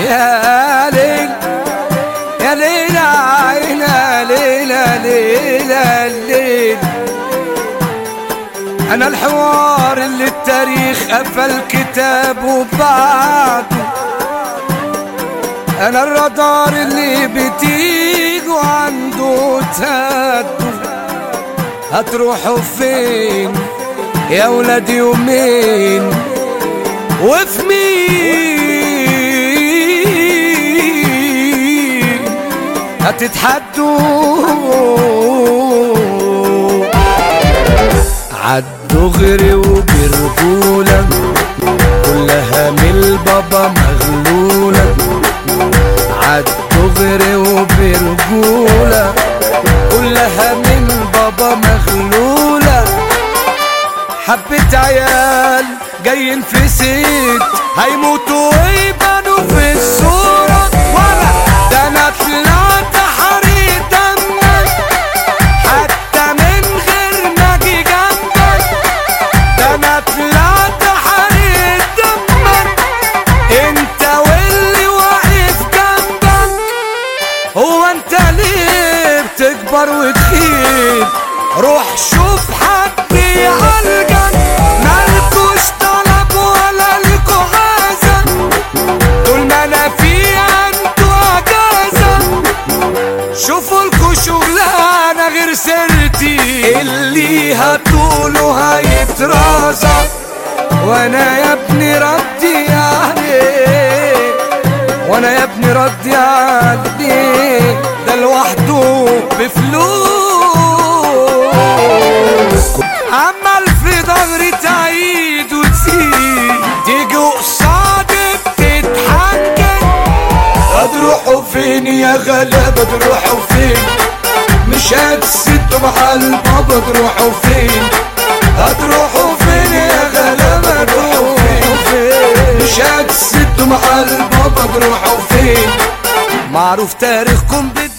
يا ليل يا ليل عينا ليلة ليلة الليل أنا الحوار اللي التاريخ قفل كتابه بعده أنا الرادار اللي بتيجوا عنده تهدوا هتروحوا فين يا ولاد يومين وفي مين هتتحدوا عالدغري وبرجولة كلها من البابا مغلولة عالدغري وبرجولة كلها من بابا مغلولة حبة عيال جايين في سيد هيموتوا ويبانوا في الصورة ولا ده انا طلعت حريق دمك حتى من غير ما اجي جنبك ده انا طلعت حريق دمك انت واللي واقف جنبك هو انت ليه بتكبر وتخيب روح شوف حد يعالجك مالكوش طلب ولا ليكوا عازة طول ما انا في عنده اجازة شوفوا لكوا شغلانة غير سيرتي اللي هتقولوا هيترازق وانا يا ابني ردي عليه وانا يا ابني ردي عليه ده لوحده بفلوس عمال في ظهري تعيد وتزيد تيجي قصادي بتتحجج هتروحوا فين يا غلابة تروحوا فين مش هتسدوا مع البابا تروحوا فين هتروحوا فين يا غلابة تروحوا فين مش هتسدوا مع البابا تروحوا فين معروف تاريخكم بت